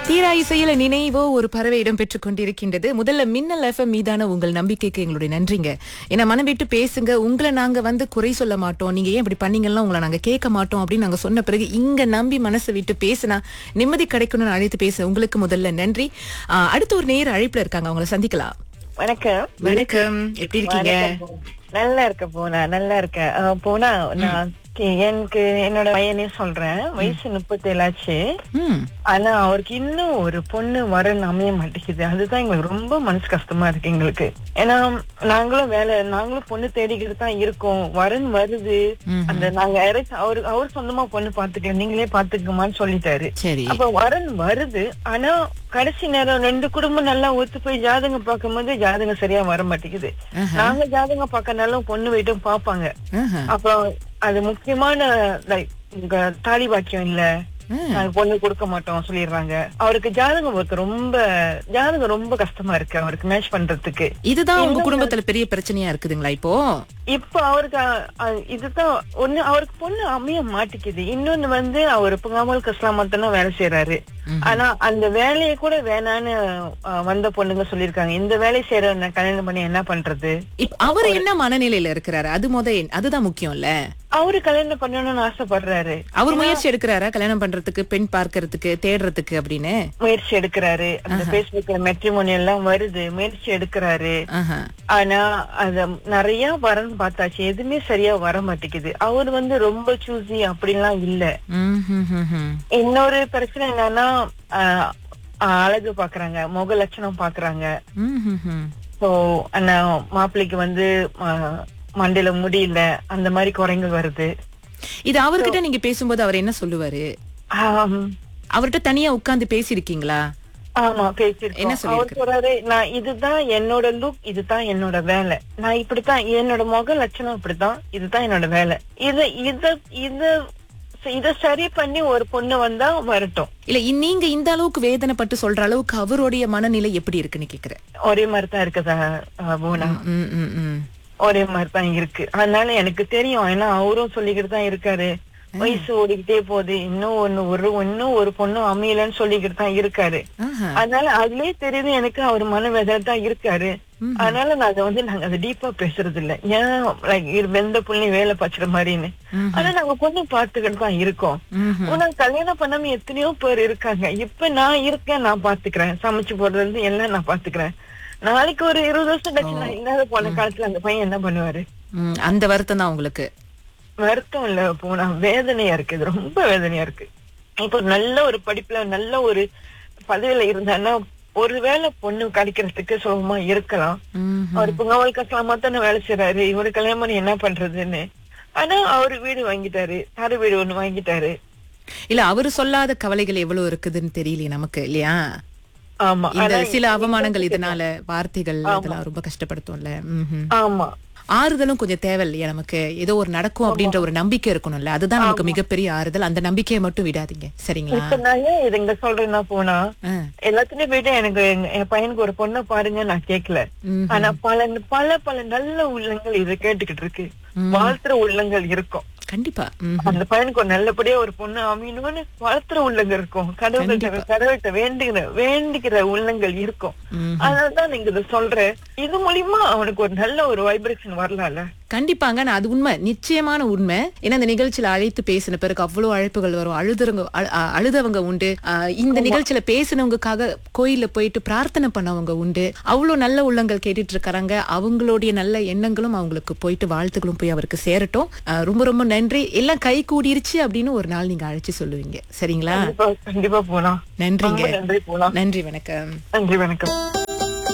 தீரா இசையில நினைவோ ஒரு பறவை இடம் பெற்றுக் கொண்டிருக்கின்றது முதல்ல மின்னல் எஃப்எம் மீதான உங்கள் நம்பிக்கைக்கு எங்களுடைய நன்றிங்க ஏன்னா மனம் விட்டு பேசுங்க உங்களை நாங்க வந்து குறை சொல்ல மாட்டோம் நீங்க ஏன் இப்படி பண்ணீங்கன்னா உங்களை நாங்க கேட்க மாட்டோம் அப்படின்னு நாங்க சொன்ன பிறகு இங்க நம்பி மனசை விட்டு பேசினா நிம்மதி கிடைக்கணும்னு அழைத்து பேச உங்களுக்கு முதல்ல நன்றி ஆஹ், அடுத்து ஒரு நேர் அழைப்புல இருக்காங்க அவங்கள சந்திக்கலாம் வணக்கம் வணக்கம் எப்படி இருக்கீங்க வணக்கம். நல்லா இருக்க போனா நல்லா இருக்க அஹ், போனா நான் கே- எனக்கு என்னோட பையனே சொல்றேன் வயசு முப்பத்தேழு ஆச்சு ம் ஆனா அவருக்கு இன்னும் ஒரு பொண்ணு வரன்னு அமைய மாட்டேங்குது அதுதான் எங்களுக்கு ரொம்ப மனசு கஷ்டமா இருக்கு எங்களுக்கு ஏன்னா நாங்களும் வேலை நாங்களும் பொண்ணு தேடிக்கிட்டு தான் இருக்கோம் வரன் வருது ம்ஹும். அந்த நாங்க யாராச்சும் அவரு அவர் சொந்தமா பொண்ணு பாத்துக்க நீங்களே பாத்துக்கமான்னு சொல்லிட்டாரு சரி அப்ப வரன் வருது ஆனா கடைசி நேரம் ரெண்டு குடும்பம் நல்லா ஒத்து போய் ஜாதகம் பார்க்கும்போது ஜாதகம் சரியா வர மாட்டேங்குது ஆஹா. நாங்க ஜாதகம் பார்க்கனாலும் பொண்ணு வீட்டும் பாப்பாங்க ஆஹா. அப்புறம் அது முக்கியமான like, உங்க தாலி பாக்கியம் இல்ல ஆ. நாங்க பொண்ணு கொடுக்க மாட்டோம் சொல்லிடுறாங்க அவருக்கு ஜாதகம் ஒர்க் ரொம்ப ஜாதகம் ரொம்ப கஷ்டமா இருக்கு அவருக்கு மேட்ச் பண்றதுக்கு இதுதான் உங்க குடும்பத்துல பெரிய பிரச்சனையா இருக்குதுங்களா இப்போ இப்ப அவருக்கு அ- அ- இதுதான் ஒண்ணு அவருக்கு பொண்ணு அமைய மாட்டேங்குது இன்னொன்னு வந்து அவர் இப்ப கமல் கஸ்லாமத்தனா வேலை செய்யறாரு ஆனா அந்த வேலையை கூட வேணான்னு அ, வந்த பொண்ணுங்க சொல்லிருக்காங்க இந்த வேலையை செய்யற நான் கல்யாணம் பண்ணி என்ன பண்றது இப்ப அவர் என்ன மனநிலையில இருக்கிறாரு அது முத அதுதான் முக்கியம்ல அவரு கல்யாணம் பண்ணணும்னு ஆசைப்படுறாரு அவர் முயற்சி எடுக்கிறாரா கல்யாணம் பண்றதுக்கு பெண் பார்க்கறதுக்கு தேடுறதுக்கு அப்படின்னு முயற்சி எடுக்கிறாரு அந்த பேஸ்புக்ல மெட்ரிமோனி எல்லாம் வருது முயற்சி எடுக்கிறாரு ஆஹா. ஆனா அத நிறைய வரன்னு பார்த்தாச்சு எதுவுமே சரியா வர மாட்டேங்குது அவர் வந்து ரொம்ப சூசி அப்படிலாம் இல்ல ம், ம், ம், ம். இன்னொரு பிரச்சனை என்னன்னா ஆஹ், ஆஹ், அழகு பாக்குறாங்க முக லட்சணம் பாக்குறாங்க ம், ம், ம். சோ ஆனா மாப்பிள்ளைக்கு வந்து ஆஹ், மண்டையில முடியல அந்த மாதிரி குறைகள் வருது இது அவர்கிட்ட நீங்க பேசும்போது அவர் என்ன சொல்லுவாரு ஆம், அவர்கிட்ட தனியா உட்கார்ந்து பேசியிருக்கீங்களா ஆமா என்ன பேசிருக்கோம் அவர் சொல்லியிருக்காரு? சொல்றாரு நான் இதுதான் என்னோட லுக் இதுதான் என்னோட வேலை நான் இப்படித்தான் என்னோட முக லட்சணம் இப்படித்தான் இதுதான் என்னோட வேலை இத இத இத இத சரி பண்ணி ஒரு பொண்ணு வந்தா வரட்டும் இல்ல இ- நீங்க இந்த அளவுக்கு வேதனைப்பட்டு சொல்ற அளவுக்கு அவருடைய மனநிலை எப்படி இருக்குன்னு கேக்குறேன் ஒரே மாதிரி தான் இருக்குதா ஆஹ், பூனா ம், ம், ம். ஒரே மாதிரி தான் இருக்கு அதனால எனக்கு தெரியும் ஏன்னா அவரும் சொல்லிக்கிட்டு தான் இருக்காரு வயசு ஓடிக்கிட்டே போகுது இன்னும் ஒண்ணு ஒரு இன்னும் ஒரு பொண்ணு அமையலன்னு சொல்லிக்கிட்டு தான் இருக்காரு ஆஹா. அதனால அதுலயே தெரியுது எனக்கு அவர் மனவேதனை தான் இருக்காரு அதனால நான் அதை வந்து நாங்க அதை டீப்பா பேசுறது இல்ல ஏன் லைக் வெந்த புள்ளி வேலை பாய்ச்சுற மாதிரின்னு ஆனா நாங்க பொண்ணு பார்த்துக்கிட்டு தான் இருக்கோம் ம்ஹும். ஆனா கல்யாணம் பண்ணாம எத்தனையோ பேர் இருக்காங்க இப்ப நான் இருக்கேன் நான் பாத்துக்கிறேன் சமைச்சு போடுறது இருந்து எல்லாம் நான் பாத்துக்கிறேன் நாளைக்கு ஒரு இருபது வருஷம் கழிச்சு நான் இல்லாத போன காலத்துல அந்த பையன் என்ன பண்ணுவாரு ம், அந்த வருத்தம் தான் உங்களுக்கு வருத்தம் இல்ல போனா வேதனையா இருக்கு இது ரொம்ப வேதனையா இருக்கு இப்ப நல்ல ஒரு படிப்புல நல்ல ஒரு பதவியில இருந்தான்னா ஒருவேளை பொண்ணு கிடைக்கிறதுக்கு சுலபமா இருக்கலாம் ம்ஹும். அவர் இப்ப கவல் கசலாமா தானே வேலை செய்யறாரு இவரு கல்யாணம் பண்ணி என்ன பண்றதுன்னு ஆனா அவரு வீடு வாங்கிட்டாரு தர வீடு ஒண்ணு வாங்கிட்டாரு இல்ல அவரு சொல்லாத கவலைகள் எவ்வளவு இருக்குதுன்னு தெரியலையே நமக்கு இல்லையா ஆமா இந்த ஆனா சில அவமானங்கள் இதனால வார்த்தைகள் இதெல்லாம் ரொம்ப கஷ்டப்படுத்தும்ல ம்ஹும். ஆமா ஆறுதலும் கொஞ்சம் தேவை இல்லையா நமக்கு ஏதோ ஒரு நடக்கும் அப்படின்ற ஒரு நம்பிக்கை இருக்கணும்ல அதுதான் நமக்கு மிகப்பெரிய ஆறுதல் அந்த நம்பிக்கையை மட்டும் விடாதீங்க சரிங்களா இப்ப நான் ஏன் இது இங்க சொல்றேன்னா போனா ஆ. எல்லாத்துலயும் போயிட்டு எனக்கு எங்க- என் பையனுக்கு ஒரு பொண்ணை பாருங்க நான் கேட்கல ம். ஆனா பல பல பல நல்ல உள்ளங்கள் இதை கேட்டுக்கிட்டு இருக்கு வாழ்த்துற உள்ளங்கள் இருக்கும் கண்டிப்பா ம். அந்த பையனுக்கு ஒரு நல்லபடியா ஒரு பொண்ணு அமையணும்னு வளர்த்துற உள்ளங்கள் இருக்கும் கடவுள்கிட்ட கடவுள்கிட்ட வேண்டுகிற வேண்டிக்கிற உள்ளங்கள் இருக்கும் ம். அதனாலதான் நீங்க இதை சொல்றேன் இது மூலியமா அவனுக்கு ஒரு நல்ல ஒரு வைப்ரேஷன் வரலாம்ல கண்டிப்பாங்க நான் அது உண்மை நிச்சயமான உண்மை ஏன்னா இந்த நிகழ்ச்சியில அழைத்து பேசின பிறகு அவ்வளவு அழைப்புகள் வரும் அழுதுறவங்க அழு- அ- அழுதவங்க உண்டு ஆ, இந்த நிகழ்ச்சியில பேசினவங்களுக்காக கோயில்ல போயிட்டு பிரார்த்தனை பண்ணவங்க உண்டு அவ்வளவு நல்ல உள்ளங்கள் கேட்டுட்டு இருக்காங்க அவங்களுடைய நல்ல எண்ணங்களும் அவங்களுக்கு போயிட்டு வாழ்த்துக்களும் போய் அவருக்கு சேரட்டும் ஆ, ரொம்ப ரொம்ப நன்றி எல்லாம் கை கூடிருச்சு அப்படின்னு ஒரு நாள் நீங்க அழைச்சு சொல்லுவீங்க சரிங்களா கண்டிப்பா கண்டிப்பா போலாம் நன்றிங்க ரொம்ப நன்றி போலாம் நன்றி வணக்கம் நன்றி வணக்கம்